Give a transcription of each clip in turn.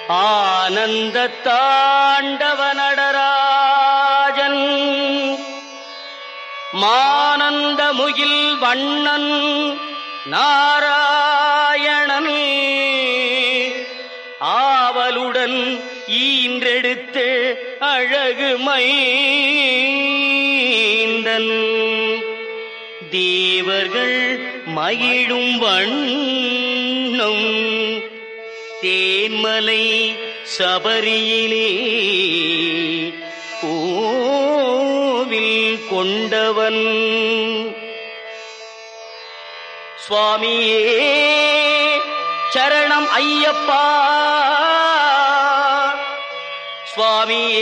ஆனந்த தாண்டவ நடராஜன் மானந்த முகில் வண்ணன் நாராயணன் ஆவலுடன் ஈன்றெடுத்த அழகு மைந்தன் தேவர்கள் மகிழும் வண்ணம் தேன்மலை சபரியிலே கோவில் கொண்டவன் சுவாமியே சரணம் ஐயப்பா சுவாமியே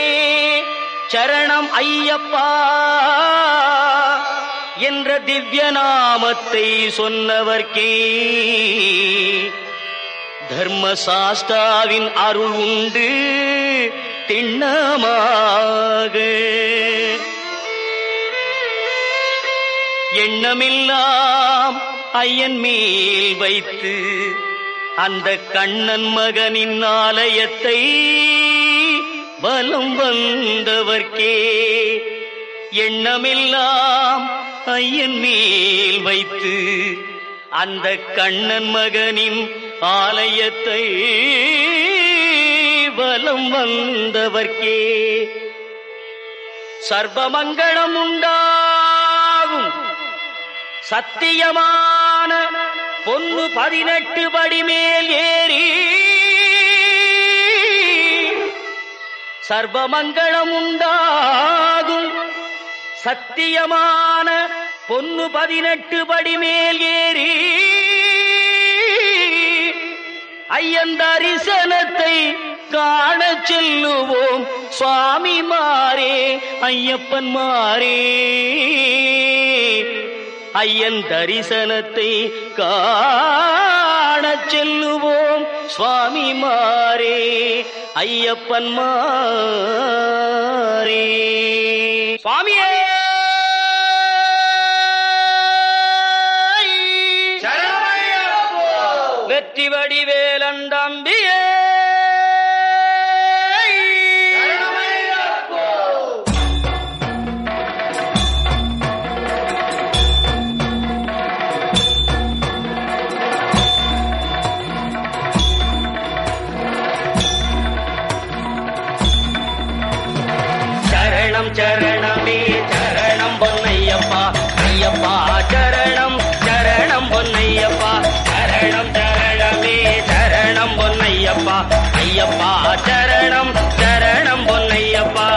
சரணம் ஐயப்பா என்ற திவ்ய நாமத்தை சொன்னவர்க்கே தர்மசாஸ்தாவின் அருள் உண்டு திண்ணமாக எண்ணமெல்லாம் ஐயன் மேல் வைத்து அந்த கண்ணன் மகனின் ஆலயத்தை வலம் வந்தவர்க்கே எண்ணமெல்லாம் ஐயன் மேல் வைத்து அந்த கண்ணன் மகனின் ஆலயத்தை வலம் வந்தவர்க்கே சர்வமங்களம் உண்டாகும் சத்தியமான பொன்னு பதினெட்டு படி மேல் ஏறி சர்வமங்களம் உண்டாகும் சத்தியமான பொன்னு பதினெட்டு படி மேல் ஏறி ஐயன் தரிசனத்தை காண செல்லுவோம் சுவாமி மாறே ஐயப்பன் மாறே ஐயன் தரிசனத்தை காண செல்லுவோம் சுவாமி மாறே ஐயப்பன் மாறே சுவாமியே வெற்றி வடிவேலண்டம்பியே சரணம் சரணமே சரணம் பொன்னையப்பா ஐயப்பா சரணம் சரணம் பொன்னையப்பா சரணம் சரணமே சரணம் பொன்னையப்பா ஐயப்பா சரணம் சரணம் பொன்னையப்பா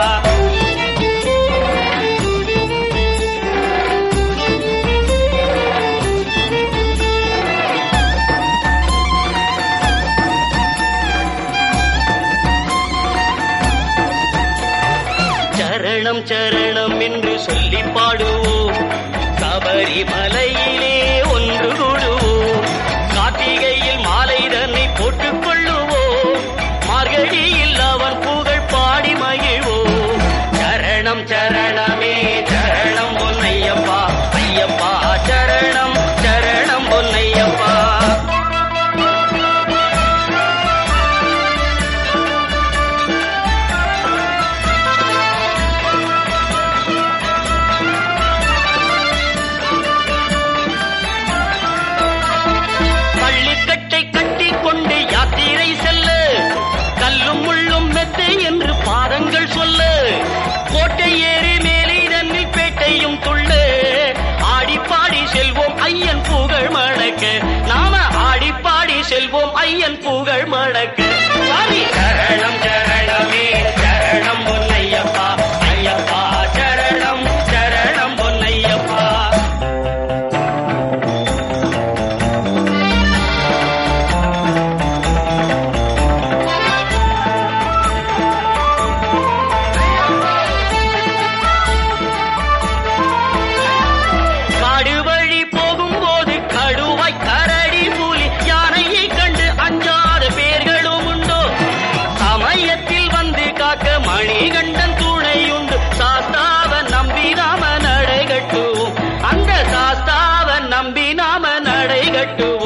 சரணம் சரணம் என்று சொல்லி பாடுவோம் சபரிமலையிலே ஒன்று கூடுவோம் கார்த்திகையில் மாலை தன்னை போட்டுக் கொள்ளுவோம் மார்கழியில் அவன் புகழ் பாடி மகிழ்வோம் சரணம் சரணமே சரணம் பொன்னையப்பா ஐயப்பா சரணம் சரணம் பொன்னையப்பா பள்ளிக்கட்டை கட்டி கொண்டு யாத்திரை செல்ல கல்லும் முள்ளும் மெத்து என்று பாதங்கள் சொல்ல கோட்டை ஏறி மேலே தன்னில் பேட்டையும் துள்ள ஆடிப்பாடி செல்வோம் ஐயன் புகழ் மடக்க நாம ஆடிப்பாடி செல்வோம் ஐயன் புகழ் மடக்க சாமி சரணம் சரணமே சரணம் பொன்னையப்பா ஐயப்பா சரணம் சரணம் பொன்னையப்பா காடு வழி போகும்போது கடுவாய் கரடி புலி யானையை கண்டு அஞ்சாத பேர்களும் உண்டோ சமயத்தில் வந்து காக்க மணிகண்டன் துணையுண்டு சாஸ்தாவ நம்பி நாம நடை கட்டுவோம் அந்த சாஸ்தாவ நம்பி நாம நடை கட்டுவோம்